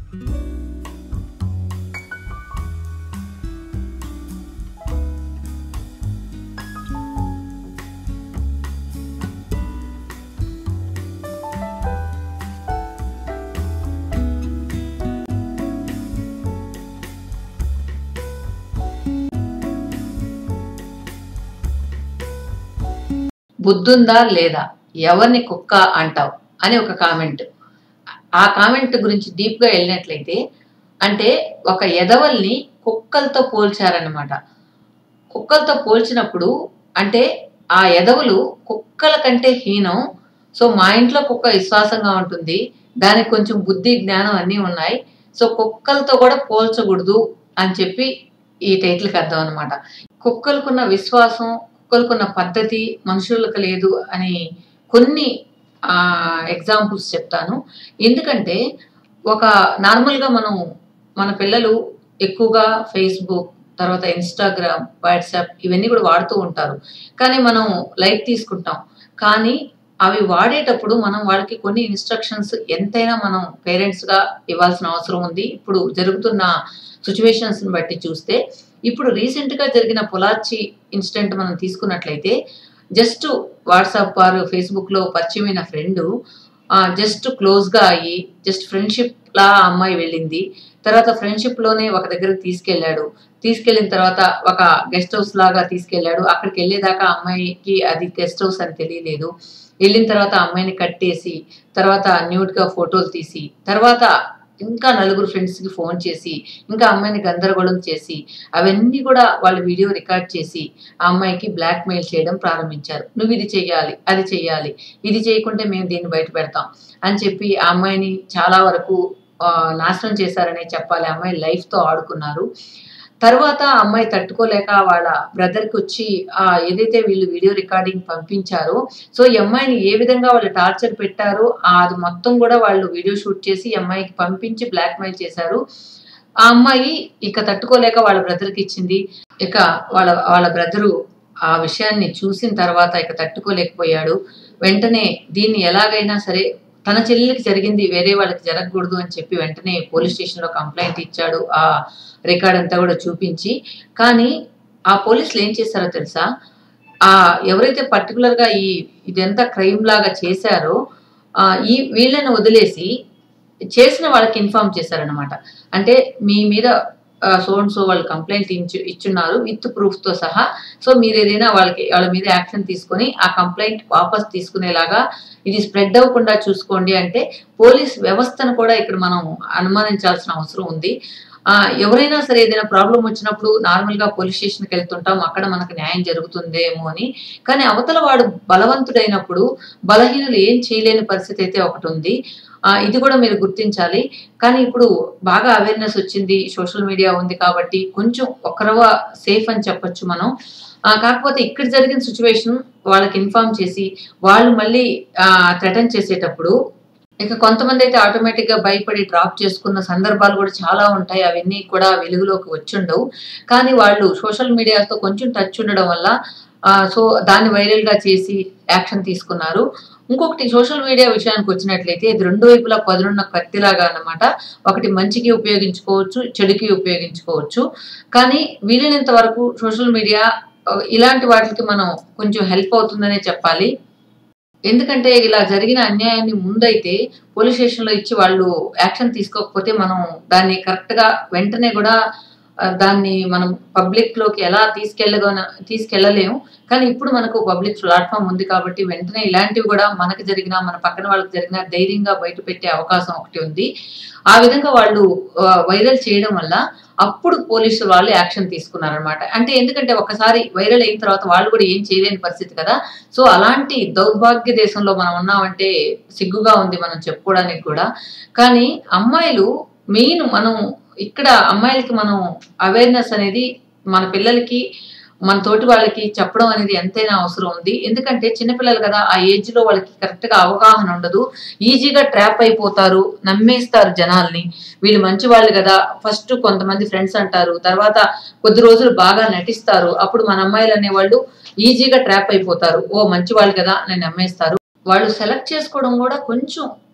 బుద్ధుందా లేదా ఎవరిని కుక్క అంటావు అని ఒక కామెంట్ ఆ కామెంట్ గురించి డీప్గా వెళ్ళినట్లయితే అంటే ఒక ఎదవల్ని కుక్కలతో పోల్చారనమాట కుక్కలతో పోల్చినప్పుడు అంటే ఆ ఎదవలు కుక్కల కంటే హీనం సో మా ఇంట్లో కుక్క విశ్వాసంగా ఉంటుంది దానికి కొంచెం బుద్ధి జ్ఞానం అన్నీ ఉన్నాయి సో కుక్కలతో కూడా పోల్చకూడదు అని చెప్పి ఈ టైటిల్కి అర్థం అనమాట కుక్కలకున్న విశ్వాసం కుక్కలకున్న పద్ధతి మనుషులకు లేదు అని కొన్ని ఎగ్జాంపుల్స్ చెప్తాను ఎందుకంటే ఒక నార్మల్గా మనం మన పిల్లలు ఎక్కువగా ఫేస్బుక్ తర్వాత ఇన్స్టాగ్రామ్ వాట్సాప్ ఇవన్నీ కూడా వాడుతూ ఉంటారు కానీ మనం లైట్ తీసుకుంటాం కానీ అవి వాడేటప్పుడు మనం వాళ్ళకి కొన్ని ఇన్స్ట్రక్షన్స్ ఎంతైనా మనం పేరెంట్స్గా ఇవ్వాల్సిన అవసరం ఉంది ఇప్పుడు జరుగుతున్న సిచ్యువేషన్స్ని బట్టి చూస్తే ఇప్పుడు రీసెంట్గా జరిగిన పొలాచి ఇన్సిడెంట్ మనం తీసుకున్నట్లయితే జస్ట్ వాట్సాప్ వారు ఫేస్బుక్లో పరిచయమైన ఫ్రెండ్ జస్ట్ క్లోజ్గా అయ్యి జస్ట్ ఫ్రెండ్షిప్ లా ఆ అమ్మాయి వెళ్ళింది తర్వాత ఫ్రెండ్షిప్ లోనే ఒక దగ్గరకు తీసుకెళ్ళాడు తీసుకెళ్ళిన తర్వాత ఒక గెస్ట్ హౌస్ లాగా తీసుకెళ్ళాడు అక్కడికి వెళ్ళేదాకా అమ్మాయికి అది గెస్ట్ హౌస్ అని తెలియలేదు వెళ్ళిన తర్వాత అమ్మాయిని కట్టేసి తర్వాత న్యూడ్ గా ఫోటోలు తీసి తర్వాత ఇంకా నలుగురు ఫ్రెండ్స్ కి ఫోన్ చేసి ఇంకా అమ్మాయిని గందరగోళం చేసి అవన్నీ కూడా వాళ్ళు వీడియో రికార్డ్ చేసి ఆ అమ్మాయికి బ్లాక్ మెయిల్ చేయడం ప్రారంభించారు నువ్వు ఇది చెయ్యాలి అది చెయ్యాలి ఇది చేయకుంటే మేము దీన్ని బయట పెడతాం అని చెప్పి ఆ అమ్మాయిని చాలా వరకు ఆ, నాశనం చేశారనే చెప్పాలి ఆ అమ్మాయి లైఫ్ తో ఆడుకున్నారు తర్వాత ఆ అమ్మాయి తట్టుకోలేక వాళ్ళ బ్రదర్ కి వచ్చి ఆ ఏదైతే వీళ్ళు వీడియో రికార్డింగ్ పంపించారో సో ఈ అమ్మాయిని ఏ విధంగా వాళ్ళు టార్చర్ పెట్టారో ఆ అది మొత్తం కూడా వాళ్ళు వీడియో షూట్ చేసి ఈ అమ్మాయికి పంపించి బ్లాక్ మెయిల్ చేశారు ఆ అమ్మాయి ఇక తట్టుకోలేక వాళ్ళ brother కి ఇచ్చింది ఇక వాళ్ళ వాళ్ళ బ్రదరు ఆ విషయాన్ని చూసిన తర్వాత ఇక తట్టుకోలేకపోయాడు వెంటనే దీన్ని ఎలాగైనా సరే తన చెల్లెలికి జరిగింది వేరే వాళ్ళకి జరగకూడదు అని చెప్పి వెంటనే పోలీస్ స్టేషన్ లో కంప్లైంట్ ఇచ్చాడు ఆ రికార్డ్ అంతా కూడా చూపించి కానీ ఆ పోలీసులు ఏం చేశారో తెలుసా ఆ ఎవరైతే పర్టికులర్ గా ఈ ఇదంతా క్రైమ్ లాగా చేశారో ఆ ఈ వీళ్ళని వదిలేసి చేసిన వాళ్ళకి ఇన్ఫార్మ్ చేశారనమాట అంటే మీ మీద సో అండ్ సో వాళ్ళు కంప్లైంట్ ఇచ్చు ఇచ్చున్నారు విత్ ప్రూఫ్ తో సహా సో మీరు ఏదైనా వాళ్ళకి వాళ్ళ మీద యాక్షన్ తీసుకొని ఆ కంప్లైంట్ వాపస్ తీసుకునేలాగా ఇది స్ప్రెడ్ అవ్వకుండా చూసుకోండి అంటే పోలీస్ వ్యవస్థను కూడా ఇక్కడ మనం అనుమానించాల్సిన అవసరం ఉంది ఆ ఎవరైనా సరే ఏదైనా ప్రాబ్లం వచ్చినప్పుడు నార్మల్ గా పోలీస్ స్టేషన్కి వెళ్తుంటాం అక్కడ మనకు న్యాయం జరుగుతుందేమో అని కానీ అవతల వాడు బలవంతుడైనప్పుడు బలహీనులు ఏం చేయలేని పరిస్థితి అయితే ఒకటి ఉంది ఆ ఇది కూడా మీరు గుర్తించాలి కానీ ఇప్పుడు బాగా అవేర్నెస్ వచ్చింది సోషల్ మీడియా ఉంది కాబట్టి కొంచెం ఒకరవ సేఫ్ అని చెప్పొచ్చు మనం ఆ, కాకపోతే ఇక్కడ జరిగిన సిచ్యువేషన్ వాళ్ళకి ఇన్ఫార్మ్ చేసి వాళ్ళు మళ్ళీ థ్రెటన్ చేసేటప్పుడు ఇక కొంతమంది అయితే ఆటోమేటిక్ గా భయపడి డ్రాప్ చేసుకున్న సందర్భాలు కూడా చాలా ఉంటాయి అవన్నీ కూడా వెలుగులోకి వచ్చుండవు కానీ వాళ్ళు సోషల్ మీడియాతో కొంచెం టచ్ ఉండడం వల్ల ఆ, సో దాన్ని వైరల్ గా చేసి యాక్షన్ తీసుకున్నారు ఇంకొకటి సోషల్ మీడియా విషయానికి వచ్చినట్లయితే ఇది రెండు వైపులా పదునున్న కత్తిలాగా అన్నమాట ఒకటి మంచికి ఉపయోగించుకోవచ్చు చెడుకి ఉపయోగించుకోవచ్చు కానీ వీలైనంత వరకు సోషల్ మీడియా ఆ, ఇలాంటి వాటికి మనం కొంచెం హెల్ప్ అవుతుందనే చెప్పాలి ఎందుకంటే ఇలా జరిగిన అన్యాయాన్ని ముందైతే పోలీస్ స్టేషన్ లో ఇచ్చి వాళ్ళు యాక్షన్ తీసుకోకపోతే మనం దాన్ని కరెక్ట్ గా వెంటనే కూడా ఆ, దాన్ని మనం పబ్లిక్ లోకి ఎలా తీసుకెళ్ళగన తీసుకెళ్ళలేము కానీ ఇప్పుడు మనకు పబ్లిక్ ప్లాట్ఫామ్ ఉంది కాబట్టి వెంటనే ఇలాంటివి కూడా మనకు జరిగిన మన పక్కన వాళ్ళకి జరిగిన ధైర్యంగా బయట పెట్టే అవకాశం ఒకటి ఉంది ఆ విధంగా వాళ్ళు వైరల్ చేయడం వల్ల అప్పుడు పోలీసులు వాళ్ళు యాక్షన్ తీసుకున్నారనమాట అంటే ఎందుకంటే ఒకసారి వైరల్ అయిన తర్వాత వాళ్ళు కూడా ఏం చేయలేని పరిస్థితి కదా సో అలాంటి దౌర్భాగ్య దేశంలో మనం ఉన్నామంటే సిగ్గుగా ఉంది మనం చెప్పుకోవడానికి కూడా కానీ అమ్మాయిలు మెయిన్ మనం ఇక్కడ అమ్మాయిలకి మనం అవేర్నెస్ అనేది మన పిల్లలకి మన తోటి వాళ్ళకి చెప్పడం అనేది ఎంతైనా అవసరం ఉంది ఎందుకంటే చిన్నపిల్లలు కదా ఆ ఏజ్ లో వాళ్ళకి కరెక్ట్ గా అవగాహన ఉండదు ఈజీగా ట్రాప్ అయిపోతారు నమ్మేస్తారు జనాల్ని వీళ్ళు మంచి వాళ్ళు కదా ఫస్ట్ కొంతమంది ఫ్రెండ్స్ అంటారు తర్వాత కొద్ది రోజులు బాగా నటిస్తారు అప్పుడు మన అమ్మాయిలు అనేవాళ్ళు ఈజీగా ట్రాప్ అయిపోతారు ఓ మంచి వాళ్ళు కదా అని నమ్మేస్తారు వాళ్ళు సెలెక్ట్ చేసుకోవడం కూడా కొంచెం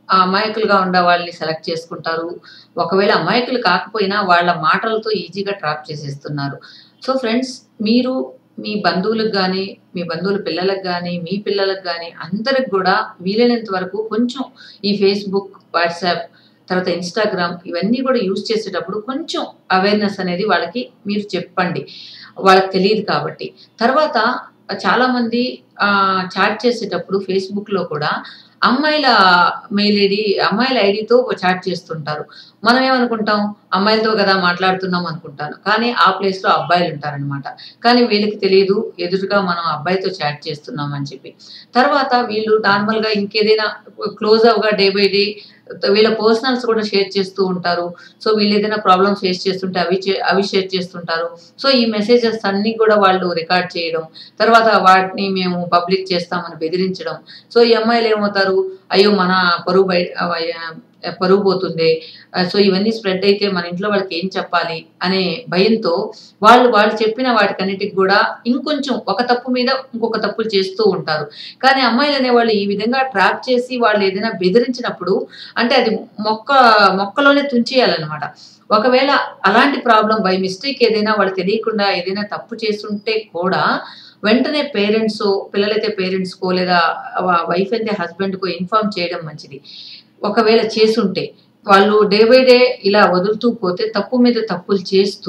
ఆ అమాయకులుగా ఉండే వాళ్ళని సెలెక్ట్ చేసుకుంటారు ఒకవేళ అమాయకులు కాకపోయినా వాళ్ళ మాటలతో ఈజీగా ట్రాప్ చేసేస్తున్నారు సో ఫ్రెండ్స్ మీరు మీ బంధువులకు కానీ మీ బంధువుల పిల్లలకు కానీ మీ పిల్లలకు కానీ అందరికి కూడా వీలైనంత వరకు కొంచెం ఈ ఫేస్బుక్ వాట్సాప్ తర్వాత ఇన్స్టాగ్రామ్ ఇవన్నీ కూడా యూజ్ చేసేటప్పుడు కొంచెం అవేర్నెస్ అనేది వాళ్ళకి మీరు చెప్పండి వాళ్ళకి తెలియదు కాబట్టి తర్వాత చాలామంది చాట్ చేసేటప్పుడు ఫేస్బుక్లో కూడా అమ్మాయిల మెయిల్ ఐడి అమ్మాయిల ఐడితో చాట్ చేస్తుంటారు మనం ఏమనుకుంటాం అమ్మాయిలతో కదా మాట్లాడుతున్నాం అనుకుంటాను కానీ ఆ ప్లేస్లో అబ్బాయిలు ఉంటారనమాట కానీ వీళ్ళకి తెలియదు ఎదురుగా మనం అబ్బాయితో చాట్ చేస్తున్నాం అని చెప్పి తర్వాత వీళ్ళు నార్మల్గా ఇంకేదైనా క్లోజ్ అవగా డే బై డే వీళ్ళ పర్సనల్స్ కూడా షేర్ చేస్తూ ఉంటారు సో వీళ్ళు ఏదైనా ప్రాబ్లమ్ ఫేస్ చేస్తుంటే అవి అవి షేర్ చేస్తుంటారు సో ఈ మెసేజెస్ అన్నీ కూడా వాళ్ళు రికార్డ్ చేయడం తర్వాత వాటిని మేము పబ్లిక్ చేస్తామని బెదిరించడం సో ఈ అమ్మాయిలు ఏమవుతారు అయ్యో మన పరువు బయ పరువు పోతుంది సో ఇవన్నీ స్ప్రెడ్ అయితే మన ఇంట్లో వాళ్ళకి ఏం చెప్పాలి అనే భయంతో వాళ్ళు వాళ్ళు చెప్పిన వాటికన్నిటికి కూడా ఇంకొంచెం ఒక తప్పు మీద ఇంకొక తప్పులు చేస్తూ ఉంటారు కానీ అమ్మాయిలు అనేవాళ్ళు ఈ విధంగా ట్రాప్ చేసి వాళ్ళు ఏదైనా బెదిరించినప్పుడు అంటే అది మొక్క మొక్కలోనే తుంచేయాలన్నమాట ఒకవేళ అలాంటి ప్రాబ్లం బై మిస్టేక్ ఏదైనా వాళ్ళు తెలియకుండా ఏదైనా తప్పు చేస్తుంటే కూడా వెంటనే పేరెంట్స్ పిల్లలైతే పేరెంట్స్కో లేదా వైఫ్ అయితే హస్బెండ్కో ఇన్ఫార్మ్ చేయడం మంచిది ఒకవేళ చేసుంటే వాళ్ళు డే బై డే ఇలా వదులుతూ పోతే తప్పు మీద తప్పులు చేస్తూ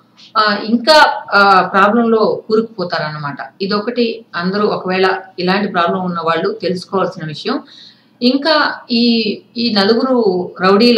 ఇంకా ప్రాబ్లంలో కూరుకుపోతారనమాట ఇదొకటి అందరూ ఒకవేళ ఇలాంటి ప్రాబ్లం ఉన్న వాళ్ళు తెలుసుకోవాల్సిన విషయం ఇంకా ఈ ఈ నలుగురు రౌడీల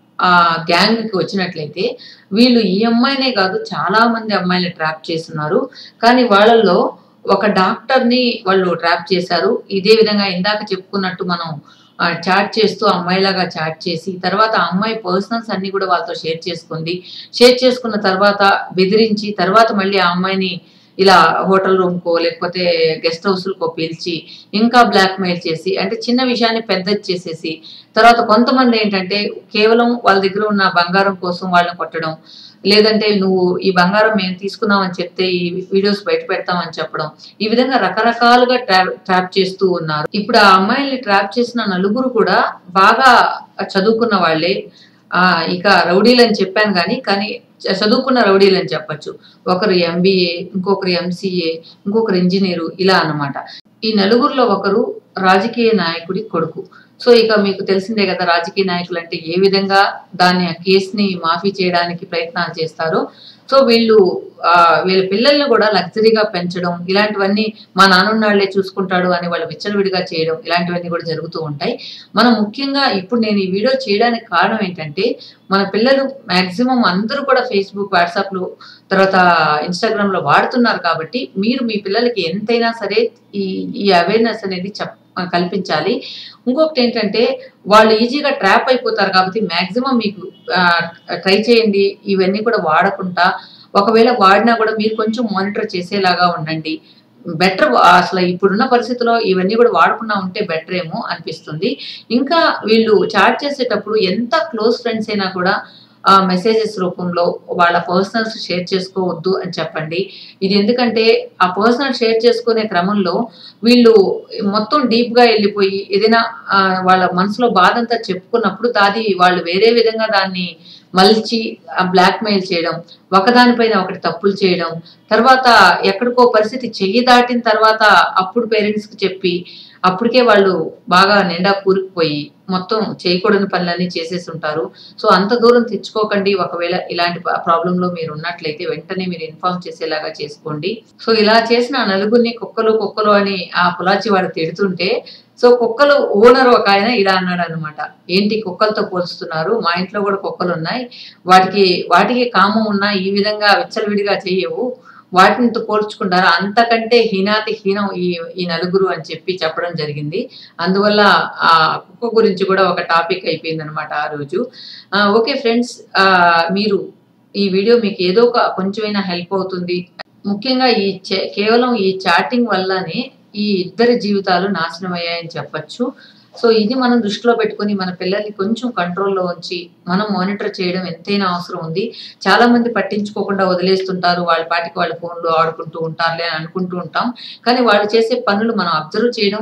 గ్యాంగ్కి వచ్చినట్లయితే వీళ్ళు ఈ అమ్మాయినే కాదు చాలా మంది అమ్మాయిలు ట్రాప్ చేస్తున్నారు కానీ వాళ్ళల్లో ఒక డాక్టర్ని వాళ్ళు ట్రాప్ చేశారు ఇదే విధంగా ఇందాక చెప్పుకున్నట్టు మనం చాట్ చేస్తూ అమ్మాయిలాగా చాట్ చేసి తర్వాత ఆ అమ్మాయి పర్సనల్స్ అన్ని కూడా వాళ్ళతో షేర్ చేసుకుంది షేర్ చేసుకున్న తర్వాత బెదిరించి తర్వాత మళ్ళీ ఆ అమ్మాయిని ఇలా హోటల్ రూమ్కో లేకపోతే గెస్ట్ హౌస్లకో పిలిచి ఇంకా బ్లాక్మెయిల్ చేసి అంటే చిన్న విషయాన్ని పెద్దది చేసేసి తర్వాత కొంతమంది ఏంటంటే కేవలం వాళ్ళ దగ్గర ఉన్న బంగారం కోసం వాళ్ళని కొట్టడం లేదంటే నువ్వు ఈ బంగారం మేము తీసుకున్నామని చెప్తే ఈ వీడియోస్ బయట పెడతామని చెప్పడం ఈ విధంగా రకరకాలుగా ట్రాప్ ట్రాప్ చేస్తూ ఉన్నారు ఇప్పుడు ఆ అమ్మాయిల్ని ట్రాప్ చేసిన నలుగురు కూడా బాగా చదువుకున్న వాళ్ళే ఆ ఇక రౌడీలు అని చెప్పాను కానీ కానీ చదువుకున్న రౌడీలు అని చెప్పచ్చు ఒకరు ఎంబీఏ ఇంకొకరు ఎంసీఏ ఇంకొకరు ఇంజనీరు ఇలా అన్నమాట ఈ నలుగురిలో ఒకరు రాజకీయ నాయకుడి కొడుకు సో ఇక మీకు తెలిసిందే కదా రాజకీయ నాయకులు అంటే ఏ విధంగా దాన్ని ఆ కేసుని మాఫీ చేయడానికి ప్రయత్నాలు చేస్తారో సో వీళ్ళు వీళ్ళ పిల్లల్ని కూడా లగ్జరీగా పెంచడం ఇలాంటివన్నీ మా నాన్నున్నాళ్లే చూసుకుంటాడు అని వాళ్ళు విచ్చలవిడిగా చేయడం ఇలాంటివన్నీ కూడా జరుగుతూ ఉంటాయి మనం ముఖ్యంగా ఇప్పుడు నేను ఈ వీడియో చేయడానికి కారణం ఏంటంటే మన పిల్లలు మాక్సిమం అందరూ కూడా ఫేస్బుక్ వాట్సాప్లో తర్వాత ఇన్స్టాగ్రామ్లో వాడుతున్నారు కాబట్టి మీరు మీ పిల్లలకి ఎంతైనా సరే ఈ ఈ అవేర్నెస్ అనేది చెప్ కల్పించాలి ఇంకొకటి ఏంటంటే వాళ్ళు ఈజీగా ట్రాప్ అయిపోతారు కాబట్టి మ్యాక్సిమం మీకు ట్రై చేయండి ఇవన్నీ కూడా వాడకుండా ఒకవేళ వాడినా కూడా మీరు కొంచెం మానిటర్ చేసేలాగా ఉండండి బెటర్ అసలు ఇప్పుడున్న పరిస్థితిలో ఇవన్నీ కూడా వాడకుండా ఉంటే బెటర్ ఏమో అనిపిస్తుంది ఇంకా వీళ్ళు చాట్ చేసేటప్పుడు ఎంత క్లోజ్ ఫ్రెండ్స్ అయినా కూడా మెసేజెస్ రూపంలో వాళ్ళ పర్సనల్స్ షేర్ చేసుకోవద్దు అని చెప్పండి ఇది ఎందుకంటే ఆ పర్సనల్ షేర్ చేసుకునే క్రమంలో వీళ్ళు మొత్తం డీప్గా వెళ్ళిపోయి ఏదైనా వాళ్ళ మనసులో బాధ అంతా చెప్పుకున్నప్పుడు దాది వాళ్ళు వేరే విధంగా దాన్ని మలిచి బ్లాక్మెయిల్ చేయడం ఒకదానిపైన ఒకటి తప్పులు చేయడం తర్వాత ఎక్కడికో పరిస్థితి చెయ్యి దాటిన తర్వాత అప్పుడు పేరెంట్స్కి చెప్పి అప్పటికే వాళ్ళు బాగా నిండా కూరుకుపోయి మొత్తం చేయకూడని పనులన్నీ చేసేసి ఉంటారు సో అంత దూరం తెచ్చుకోకండి ఒకవేళ ఇలాంటి ప్రాబ్లంలో మీరు ఉన్నట్లయితే వెంటనే మీరు ఇన్ఫార్మ్ చేసేలాగా చేసుకోండి సో ఇలా చేసిన నలుగురిని కుక్కలు కుక్కలు అని ఆ పులాచి వాడు తిడుతుంటే సో కుక్కలు ఓనర్ ఒక ఆయన ఇలా అన్నాడు అనమాట ఏంటి కుక్కలతో పోల్చుతున్నారు మా ఇంట్లో కూడా కుక్కలు ఉన్నాయి వాటికి వాటికి కామం ఉన్నా ఈ విధంగా విచ్చలవిడిగా చెయ్యవు వాటిని పోల్చుకుంటారు అంతకంటే హీనాతి హీనం ఈ ఈ నలుగురు అని చెప్పి చెప్పడం జరిగింది అందువల్ల ఆ కుక్క గురించి కూడా ఒక టాపిక్ అయిపోయింది అనమాట ఆ రోజు ఓకే ఫ్రెండ్స్ మీరు ఈ వీడియో మీకు ఏదో ఒక కొంచెమైనా హెల్ప్ అవుతుంది ముఖ్యంగా ఈ కేవలం ఈ చాటింగ్ వల్లనే ఈ ఇద్దరి జీవితాలు నాశనం అయ్యాయని చెప్పచ్చు సో ఇది మనం దృష్టిలో పెట్టుకుని మన పిల్లల్ని కొంచెం కంట్రోల్లో ఉంచి మనం మానిటర్ చేయడం ఎంతైనా అవసరం ఉంది చాలా మంది పట్టించుకోకుండా వదిలేస్తుంటారు వాళ్ళ పాటికి వాళ్ళ ఫోన్లో ఆడుకుంటూ ఉంటారులే అని అనుకుంటూ ఉంటాం కానీ వాళ్ళు చేసే పనులు మనం అబ్జర్వ్ చేయడం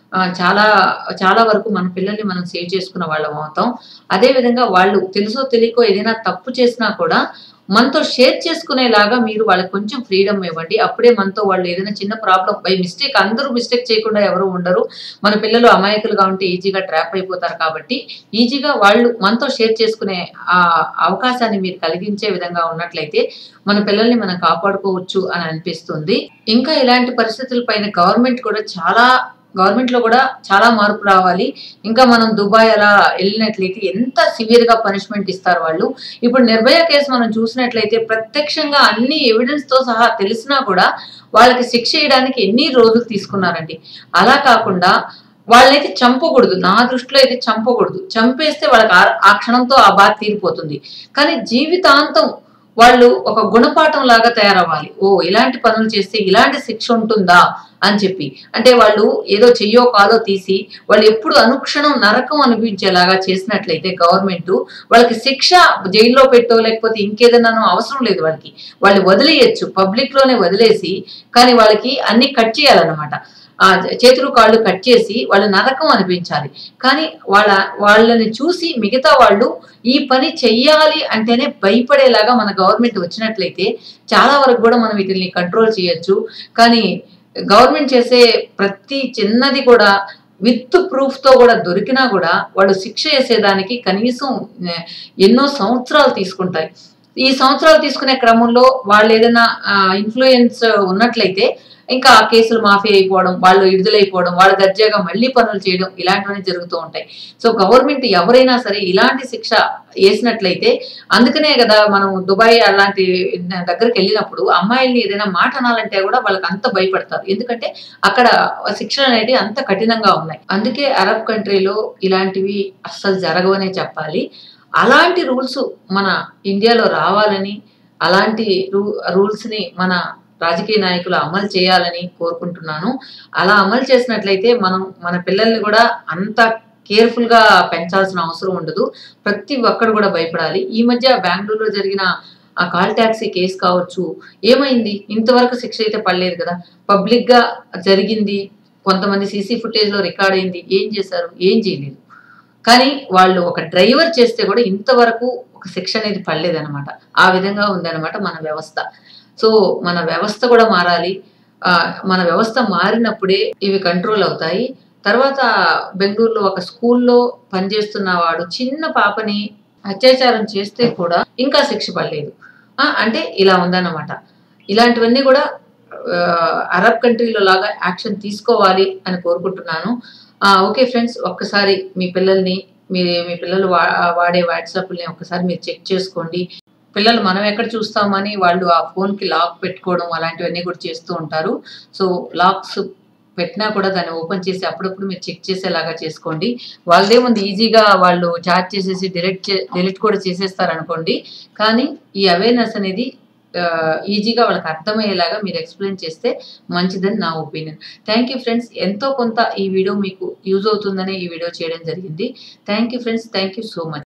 ఆ, చాలా చాలా వరకు మన పిల్లల్ని మనం సేవ్ చేసుకున్న వాళ్ళం అవుతాం అదే విధంగా వాళ్ళు తెలుసో తెలియకో ఏదైనా తప్పు చేసినా కూడా మనతో షేర్ చేసుకునేలాగా మీరు వాళ్ళకి కొంచెం ఫ్రీడమ్ ఇవ్వండి అప్పుడే మనతో వాళ్ళు ఏదైనా చిన్న ప్రాబ్లం బై మిస్టేక్ అందరూ మిస్టేక్ చేయకుండా ఎవరు ఉండరు మన పిల్లలు అమాయకులుగా ఉంటే ఈజీగా ట్రాప్ అయిపోతారు కాబట్టి ఈజీగా వాళ్ళు మనతో షేర్ చేసుకునే ఆ అవకాశాన్ని మీరు కలిగించే విధంగా ఉన్నట్లయితే మన పిల్లల్ని మనం కాపాడుకోవచ్చు అని అనిపిస్తుంది ఇంకా ఇలాంటి పరిస్థితుల పైన గవర్నమెంట్ కూడా చాలా గవర్నమెంట్ లో కూడా చాలా మార్పు రావాలి ఇంకా మనం దుబాయ్ అలా వెళ్ళినట్లయితే ఎంత సివియర్ గా పనిష్మెంట్ ఇస్తారు వాళ్ళు ఇప్పుడు నిర్భయ కేసు మనం చూసినట్లయితే ప్రత్యక్షంగా అన్ని ఎవిడెన్స్ తో సహా తెలిసినా కూడా వాళ్ళకి శిక్ష వేయడానికి ఎన్ని రోజులు తీసుకున్నారండి అలా కాకుండా వాళ్ళైతే చంపకూడదు నా దృష్టిలో అయితే చంపకూడదు చంపేస్తే వాళ్ళకి ఆ- ఆ క్షణంతో ఆ బాధ తీరిపోతుంది కానీ జీవితాంతం వాళ్ళు ఒక గుణపాఠం లాగా తయారవ్వాలి ఓ ఇలాంటి పనులు చేస్తే ఇలాంటి శిక్ష ఉంటుందా అని చెప్పి అంటే వాళ్ళు ఏదో చెయ్యో కాలో తీసి వాళ్ళు ఎప్పుడు అనుక్షణం నరకం అనిపించేలాగా చేసినట్లయితే గవర్నమెంట్ వాళ్ళకి శిక్ష జైల్లో పెట్టో లేకపోతే ఇంకేదైనానో అవసరం లేదు వాళ్ళకి వాళ్ళు వదిలేయచ్చు పబ్లిక్ లోనే వదిలేసి కానీ వాళ్ళకి అన్ని కట్ చేయాలన్నమాట ఆ చేతులు కాళ్ళు కట్ చేసి వాళ్ళు నరకం అనిపించాలి కానీ వాళ్ళ వాళ్ళని చూసి మిగతా వాళ్ళు ఈ పని చెయ్యాలి అంటేనే భయపడేలాగా మన గవర్నమెంట్ వచ్చినట్లయితే చాలా వరకు కూడా మనం వీటిని కంట్రోల్ చేయొచ్చు కానీ గవర్నమెంట్ చేసే ప్రతి చిన్నది కూడా విత్ ప్రూఫ్ తో కూడా దొరికినా కూడా వాళ్ళు శిక్ష వేసేదానికి కనీసం ఆ, ఎన్నో సంవత్సరాలు తీసుకుంటాయి ఈ సంవత్సరాలు తీసుకునే క్రమంలో వాళ్ళు ఏదైనా ఇన్ఫ్లుయెన్స్ ఉన్నట్లయితే ఇంకా ఆ కేసులు మాఫీ అయిపోవడం వాళ్ళు విడుదలైపోవడం వాళ్ళు దర్జాగా మళ్ళీ పనులు చేయడం ఇలాంటివన్నీ జరుగుతూ ఉంటాయి సో గవర్నమెంట్ ఎవరైనా సరే ఇలాంటి శిక్ష వేసినట్లయితే అందుకనే కదా మనం దుబాయ్ అలాంటి దగ్గరికి వెళ్ళినప్పుడు అమ్మాయిల్ని ఏదైనా మాట అనాలంటే కూడా వాళ్ళకి అంత భయపడతారు ఎందుకంటే అక్కడ శిక్షలు అనేవి అంత కఠినంగా ఉన్నాయి అందుకే అరబ్ కంట్రీలో ఇలాంటివి అస్సలు జరగవనే చెప్పాలి అలాంటి రూల్స్ మన ఇండియాలో రావాలని అలాంటి రూ రూల్స్ ని మన రాజకీయ నాయకులు అమలు చేయాలని కోరుకుంటున్నాను అలా అమలు చేసినట్లయితే మనం మన పిల్లల్ని కూడా అంత కేర్ఫుల్ గా పెంచాల్సిన అవసరం ఉండదు ప్రతి ఒక్కరు కూడా భయపడాలి ఈ మధ్య బెంగళూరులో జరిగిన ఆ కాల్ ట్యాక్సీ కేసు కావచ్చు ఏమైంది ఇంతవరకు శిక్ష అయితే పడలేదు కదా పబ్లిక్ గా జరిగింది కొంతమంది సీసీ ఫుటేజ్ లో రికార్డ్ అయింది ఏం చేశారు ఏం చేయలేదు కానీ వాళ్ళు ఒక డ్రైవర్ చేస్తే కూడా ఇంతవరకు ఒక శిక్ష అనేది పడలేదన్నమాట ఆ విధంగా ఉందన్నమాట మన వ్యవస్థ సో మన వ్యవస్థ కూడా మారాలి ఆ, మన వ్యవస్థ మారినప్పుడే ఇవి కంట్రోల్ అవుతాయి తర్వాత బెంగళూరులో ఒక స్కూల్లో పనిచేస్తున్న వాడు చిన్న పాపని అత్యాచారం చేస్తే కూడా ఇంకా శిక్ష పడలేదు ఆ, అంటే ఇలా ఉందన్నమాట ఇలాంటివన్నీ కూడా ఆ, అరబ్ కంట్రీలో లాగా యాక్షన్ తీసుకోవాలి అని కోరుకుంటున్నాను ఆ, ఓకే ఫ్రెండ్స్ ఒక్కసారి మీ పిల్లల్ని మీ మీ పిల్లలు వా వాడే వాట్సాప్ని ఒక్కసారి మీరు చెక్ చేసుకోండి పిల్లలు మనం ఎక్కడ చూస్తామని వాళ్ళు ఆ ఫోన్కి లాక్ పెట్టుకోవడం అలాంటివన్నీ కూడా చేస్తూ ఉంటారు సో లాక్స్ పెట్టినా కూడా దాన్ని ఓపెన్ చేసి అప్పుడప్పుడు మీరు చెక్ చేసేలాగా చేసుకోండి వాళ్ళదేముంది ఈజీగా వాళ్ళు చార్జ్ చేసేసి డిలీట్ చే డిలీట్ కూడా చేసేస్తారు అనుకోండి కానీ ఈ అవేర్నెస్ అనేది ఆ, ఈజీగా వాళ్ళకి అర్థమయ్యేలాగా మీరు ఎక్స్ప్లెయిన్ చేస్తే మంచిదని నా ఒపీనియన్ థ్యాంక్ యూ ఫ్రెండ్స్ ఎంతో కొంత ఈ వీడియో మీకు యూజ్ అవుతుందని ఈ వీడియో చేయడం జరిగింది thank you friends thank you so much